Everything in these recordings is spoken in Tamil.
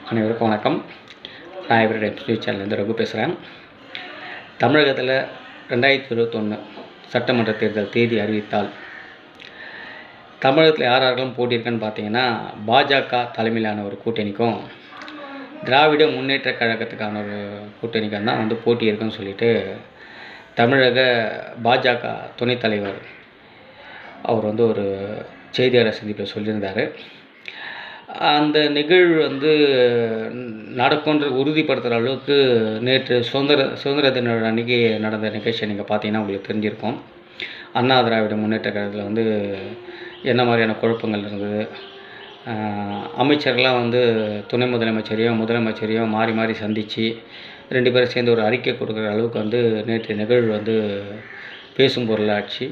அனைவருக்கும் வணக்கம் நான் இவருடைய நியூஸ் சேனல்லேருந்து ரகு பேசுகிறேன் தமிழகத்தில் ரெண்டாயிரத்தி இருபத்தொன்று சட்டமன்ற தேர்தல் தேதி அறிவித்தால் தமிழகத்தில் யார் யாரெல்லாம் போட்டியிருக்குன்னு பார்த்தீங்கன்னா பாஜக தலைமையிலான ஒரு கூட்டணிக்கும் திராவிட முன்னேற்ற கழகத்துக்கான ஒரு கூட்டணிக்கும் தான் வந்து போட்டி இருக்குன்னு சொல்லிட்டு தமிழக பாஜக துணைத் தலைவர் அவர் வந்து ஒரு செய்தியாளர் சந்திப்பில் சொல்லியிருந்தார் அந்த நிகழ்வு வந்து நடக்கும்ன்ற உறுதிப்படுத்துகிற அளவுக்கு நேற்று சுதந்திர சுதந்திர தின அன்னைக்கு நடந்த நிகழ்ச்சியை நீங்கள் பார்த்தீங்கன்னா உங்களுக்கு தெரிஞ்சிருக்கும் அண்ணா திராவிட முன்னேற்ற கழகத்தில் வந்து என்ன மாதிரியான குழப்பங்கள் இருந்தது ஆஹ் அமைச்சர்கள்லாம் வந்து துணை முதலமைச்சரையும் முதலமைச்சரையும் மாறி மாறி சந்தித்து ரெண்டு பேரும் சேர்ந்து ஒரு அறிக்கை கொடுக்குற அளவுக்கு வந்து நேற்று நிகழ்வு வந்து பேசும் பொருளாச்சு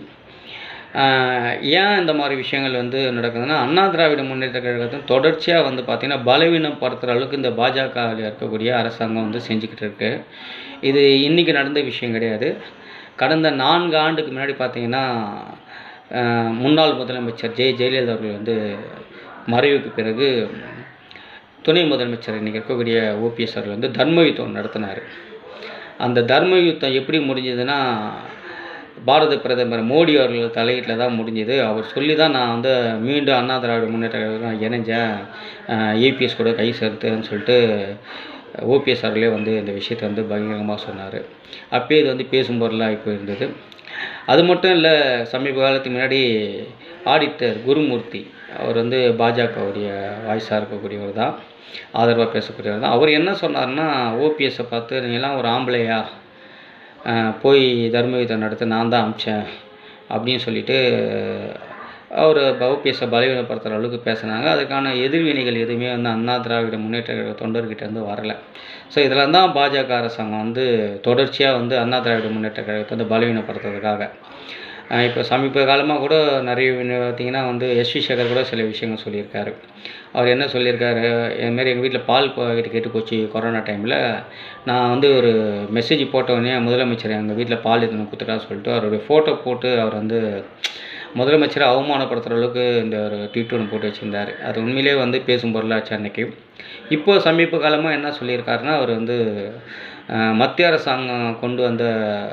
ஆஹ் ஏன் இந்த மாதிரி விஷயங்கள் வந்து நடக்குதுன்னா அண்ணா திராவிட முன்னேற்ற கழகத்தின் தொடர்ச்சியாக வந்து பார்த்திங்கன்னா பலவீனப்படுத்துகிற அளவுக்கு இந்த பாஜகவில் இருக்கக்கூடிய அரசாங்கம் வந்து செஞ்சுக்கிட்டு இருக்கு இது இன்றைக்கி நடந்த விஷயம் கிடையாது கடந்த நான்கு ஆண்டுக்கு முன்னாடி பார்த்திங்கன்னா ஆஹ் முன்னாள் முதலமைச்சர் ஜெய ஜெயலலிதா அவர்கள் வந்து மறைவுக்கு பிறகு துணை முதலமைச்சர் இன்றைக்கி இருக்கக்கூடிய ஓபிஎஸ் அவர்கள் வந்து தர்ம யுத்தம் நடத்தினார் அந்த தர்ம யுத்தம் எப்படி முடிஞ்சதுன்னா பாரத பிரதமர் மோடி அவர்கள் தலையீட்டில் தான் முடிஞ்சது அவர் சொல்லி தான் நான் வந்து மீண்டும் அண்ணா திராவிட முன்னேற்ற கழகம் இணைஞ்சேன் ஏபிஎஸ் கூட கை சேர்த்தேன்னு சொல்லிட்டு ஓபிஎஸ் அவர்களே வந்து இந்த விஷயத்தை வந்து பகிரங்கமாக சொன்னார் அப்பயே இது வந்து பேசும் பொருளாக இப்போ இருந்தது அது மட்டும் இல்லை சமீப காலத்துக்கு முன்னாடி ஆடிட்டர் குருமூர்த்தி அவர் வந்து பாஜகவுடைய வாய்ஸாக இருக்கக்கூடியவர் தான் ஆதரவாக பேசக்கூடியவர் தான் அவர் என்ன சொன்னார்னா ஓபிஎஸ்ஸை பார்த்து நீங்களாம் ஒரு ஆம்பளையா ஆஹ் போய் தர்ம யுத்தம் நடத்த நான் தான் அமிச்சேன் அப்படின்னு சொல்லிட்டு அவர் ஓபிஎஸ்ஸை பலவீனப்படுத்துகிற அளவுக்கு பேசுனாங்க அதுக்கான எதிர்வினைகள் எதுவுமே வந்து அண்ணா திராவிட முன்னேற்ற கழக தொண்டர்கிட்ட இருந்து வரலை ஸோ இதெல்லாம் தான் பாஜக அரசாங்கம் வந்து தொடர்ச்சியாக வந்து அண்ணா திராவிட முன்னேற்ற கழகத்தை வந்து பலவீனப்படுத்துறதுக்காக ஆஹ் இப்போ சமீப காலமாக கூட நிறைய வி- பார்த்தீங்கன்னா வந்து எஸ்வி சேகர் கூட சில விஷயங்கள் சொல்லியிருக்காரு அவர் என்ன சொல்லியிருக்காரு இதுமாரி எங்கள் வீட்டில் பால் பாக்கெட் கேட்டு போச்சு கொரோனா டைமில் நான் வந்து ஒரு மெசேஜ் போட்டவொடனே முதலமைச்சர் எங்கள் வீட்டில் பால் எடுத்துன்னு கொடுத்துட்டா சொல்லிட்டு அவருடைய ஃபோட்டோ போட்டு அவர் வந்து முதலமைச்சரை அவமானப்படுத்துகிற அளவுக்கு இந்த ஒரு ட்வீட் ஒன்று போட்டு வச்சுருந்தார் அது உண்மையிலே வந்து பேசும் பொருளாச்சு அன்னைக்கு இப்போ சமீப காலமாக என்ன சொல்லியிருக்காருன்னா அவர் வந்து ஆஹ், மத்திய அரசாங்கம் கொண்டு வந்த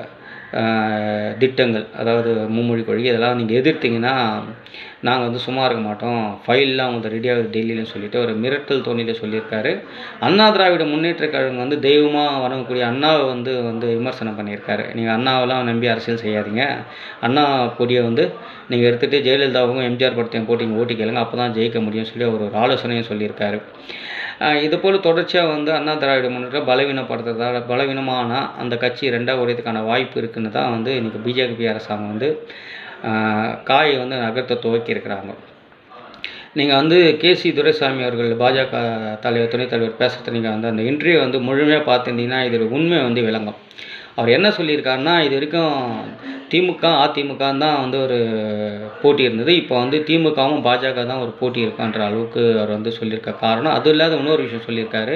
ஆஹ், திட்டங்கள் அதாவது மும்மொழி கொள்கை இதெல்லாம் நீங்கள் எதிர்த்தீங்கன்னா நாங்கள் வந்து சும்மா இருக்க மாட்டோம் ஃபைல்லாம் உங்களுக்கு ரெடியாகுது டெல்லியிலன்னு சொல்லிட்டு ஒரு மிரட்டல் தோணியில் சொல்லியிருக்காரு அண்ணா திராவிட முன்னேற்ற கழகம் வந்து தெய்வமாக வணங்கக்கூடிய அண்ணாவை வந்து வந்து விமர்சனம் பண்ணியிருக்காரு நீங்கள் அண்ணாவெல்லாம் நம்பி அரசியல் செய்யாதீங்க அண்ணா கொடியை வந்து நீங்கள் எடுத்துகிட்டு ஜெயலலிதாவுக்கும் எம்ஜிஆர் படத்தையும் போட்டு இங்கே ஓட்டி கேளுங்க அப்போ தான் ஜெயிக்க முடியும்னு சொல்லி அவர் ஒரு ஆலோசனையும் சொல்லியிருக்காரு ஆஹ் இது போல் தொடர்ச்சியாக வந்து அண்ணா திராவிட முன்னேற்றம் பலவீனப்படுத்துறதால பலவீனமானால் அந்த கட்சி ரெண்டாக உடையதுக்கான வாய்ப்பு இருக்குன்னு தான் வந்து இன்றைக்கி பிஜேபி அரசாங்கம் வந்து ஆஹ் காயை வந்து நகர்த்த துவக்கி இருக்கிறாங்க நீங்கள் வந்து கேசி துரைசாமி அவர்கள் பாஜக தலைவர் துணைத் தலைவர் பேசுகிறத நீங்கள் வந்து அந்த இன்டர்வியூ வந்து முழுமையாக பார்த்துருந்தீங்கன்னா இதோட உண்மை வந்து விளங்கும் அவர் என்ன சொல்லியிருக்காருன்னா இது வரைக்கும் திமுக அதிமுக தான் வந்து ஒரு போட்டி இருந்தது இப்போ வந்து திமுகவும் பாஜக தான் ஒரு போட்டி இருக்கான்ற அளவுக்கு அவர் வந்து சொல்லியிருக்க காரணம் அது இல்லாத இன்னொரு விஷயம் சொல்லியிருக்காரு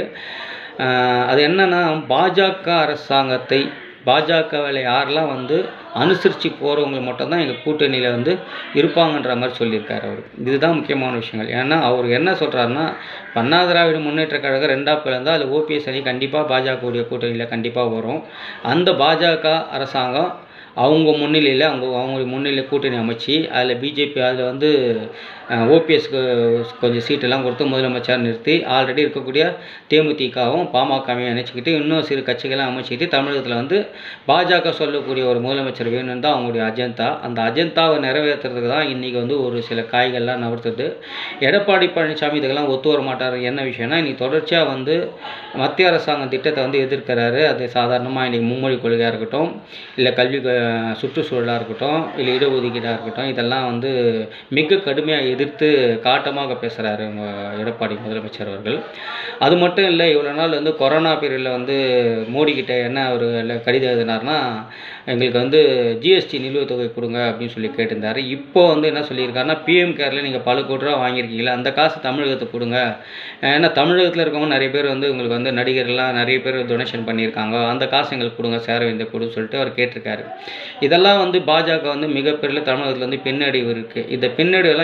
ஆஹ் அது என்னன்னா பாஜக அரசாங்கத்தை பாஜகவில் யாரெல்லாம் வந்து அனுசரித்து போகிறவங்க மட்டும்தான் எங்கள் கூட்டணியில் வந்து இருப்பாங்கன்ற மாதிரி சொல்லியிருக்காரு அவர் இதுதான் முக்கியமான விஷயங்கள் ஏன்னா அவர் என்ன சொல்கிறாருன்னா அண்ணா திராவிட முன்னேற்ற கழகம் ரெண்டாக பிளந்தால் அதில் ஓபிஎஸ் அணி கண்டிப்பாக பாஜகவுடைய கூட்டணியில் கண்டிப்பாக வரும் அந்த பாஜக அரசாங்கம் அவங்க முன்னிலையில் அவங்க அவங்களுடைய முன்னிலை கூட்டணி அமைச்சு அதில் பிஜேபி அதில் வந்து ஓபிஎஸ்க்கு கொஞ்சம் சீட்டெல்லாம் கொடுத்து முதலமைச்சர் நிறுத்தி ஆல்ரெடி இருக்கக்கூடிய தேமுதிகவும் பாமகவையும் இணைச்சிக்கிட்டு இன்னும் சிறு கட்சிகளாம் அமைச்சிக்கிட்டு தமிழகத்தில் வந்து பாஜக சொல்லக்கூடிய ஒரு முதலமைச்சர் வேணும்னு தான் அவங்களுடைய அஜெண்டா அந்த அஜெண்டாவை நிறைவேற்றுறதுக்கு தான் இன்றைக்கி வந்து ஒரு சில காய்கள்லாம் நகர்த்துது எடப்பாடி பழனிசாமி இதுக்கெல்லாம் ஒத்து வர மாட்டார் என்ன விஷயம்னா இன்னைக்கு தொடர்ச்சியாக வந்து மத்திய அரசாங்கம் திட்டத்தை வந்து எதிர்க்கிறாரு அது சாதாரணமாக இன்றைக்கி மும்மொழி கொள்கையாக இருக்கட்டும் இல்லை கல்வி க- சுற்றுச்சூழலாக இருக்கட்டும் இல்லை இடஒதுக்கீடாக இருக்கட்டும் இதெல்லாம் வந்து மிக கடுமையாக எதிர்த்து காட்டமாக பேசுகிறாரு எடப்பாடி முதலமைச்சர் அவர்கள் அது மட்டும் இல்லை இவ்வளோ நாள் வந்து கொரோனா பீரியடில் வந்து மோடி கிட்ட என்ன அவர் கடிதம் எழுதினார்னா எங்களுக்கு வந்து ஜிஎஸ்டி நிலுவைத் தொகை கொடுங்க அப்படின்னு சொல்லி கேட்டிருந்தாரு இப்போ வந்து என்ன சொல்லியிருக்காருன்னா பிஎம் கேரில் நீங்கள் பல கோடி ரூபா வாங்கியிருக்கீங்களா அந்த காசு தமிழகத்துக்கு கொடுங்க ஏன்னா தமிழகத்தில் இருக்கவங்க நிறைய பேர் வந்து உங்களுக்கு வந்து நடிகர்லாம் நிறைய பேர் டொனேஷன் பண்ணியிருக்காங்க அந்த காசு எங்களுக்கு கொடுங்க சேர வேண்டிய கொடுன்னு சொல்லிட்டு அவர் கேட்டிருக்காரு இதெல்லாம் வந்து பாஜக வந்து மிகப்பெரிய தமிழகத்தில் வந்து பின்னடைவு இருக்குது இந்த பின்னடைவெல்லாம் எப்படி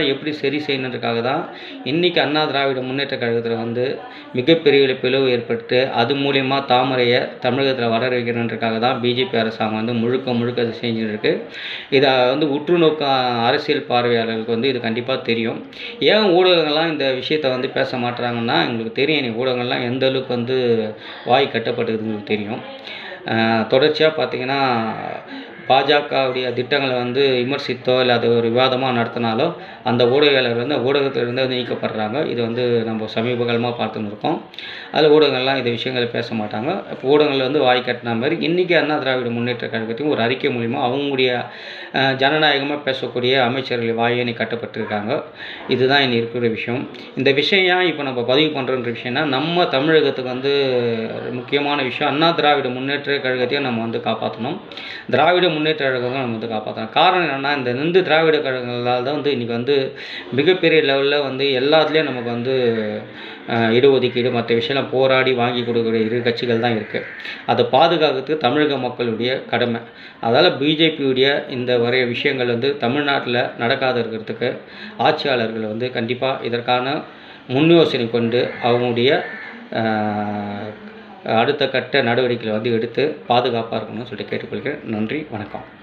சரி செய்யணுன்றதுக்காக தான் இன்றைக்கி அண்ணா திராவிட முன்னேற்ற கழகத்தில் வந்து மிகப்பெரிய பிளவு ஏற்பட்டு அது மூலிமா தாமரையை தமிழகத்தில் வளர வைக்கணுன்றதுக்காக தான் பிஜேபி அரசாங்கம் வந்து முழுக்க முழுக்க அது செஞ்சுட்டு இருக்கு இதை வந்து உற்று நோக்க அரசியல் பார்வையாளர்களுக்கு வந்து இது கண்டிப்பாக தெரியும் ஏன் ஊடகங்கள்லாம் இந்த விஷயத்தை வந்து பேச மாட்டுறாங்கன்னா எங்களுக்கு தெரியும் நீ ஊடகங்கள்லாம் எந்த அளவுக்கு வந்து வாய் கட்டப்பட்டதுன்னு தெரியும் தொடர்ச்சியாக பார்த்தீங்கன்னா பாஜகவுடைய திட்டங்களை வந்து விமர்சித்தோ இல்லை அது ஒரு விவாதமாக நடத்தினாலோ அந்த ஊடகங்கள் வந்து ஊடகத்திலிருந்து வந்து நீக்கப்படுறாங்க இது வந்து நம்ம சமீப காலமாக பார்த்துன்னு இருக்கோம் அதில் ஊடகங்கள்லாம் இந்த விஷயங்களை பேச மாட்டாங்க இப்போ ஊடகங்கள் வந்து வாய் கட்டின மாதிரி இன்றைக்கி அண்ணா திராவிட முன்னேற்ற கழகத்தையும் ஒரு அறிக்கை மூலிமா அவங்களுடைய ஜனநாயகமாக பேசக்கூடிய அமைச்சர்கள் வாயணி கட்டப்பட்டிருக்காங்க இதுதான் இனி இருக்கிற விஷயம் இந்த விஷயம் ஏன் இப்போ நம்ம பதிவு பண்ணுறன்ற விஷயம்னா நம்ம தமிழகத்துக்கு வந்து முக்கியமான விஷயம் அண்ணா திராவிட முன்னேற்ற கழகத்தையும் நம்ம வந்து காப்பாற்றணும் திராவிட முன்னேற்ற கழகங்களும் நம்ம வந்து காப்பாற்றணும் காரணம் என்னென்னா இந்த ரெண்டு திராவிட கழகங்களால் தான் வந்து இன்றைக்கி வந்து மிகப்பெரிய லெவலில் வந்து எல்லாத்துலேயும் நமக்கு வந்து இடஒதுக்கீடு மற்ற விஷயம்லாம் போராடி வாங்கி கொடுக்கக்கூடிய இரு கட்சிகள் தான் இருக்குது அதை பாதுகாக்கிறதுக்கு தமிழக மக்களுடைய கடமை அதால் பிஜேபியுடைய இந்த வரைய விஷயங்கள் வந்து தமிழ்நாட்டில் நடக்காத இருக்கிறதுக்கு ஆட்சியாளர்கள் வந்து கண்டிப்பாக இதற்கான முன் யோசனை கொண்டு அவங்களுடைய அடுத்த கட்ட நடவடிக்கைகளை வந்து எடுத்து பாதுகாப்பாக இருக்கணும்னு சொல்லிட்டு கேட்டுக்கொள்கிறேன் நன்றி வணக்கம்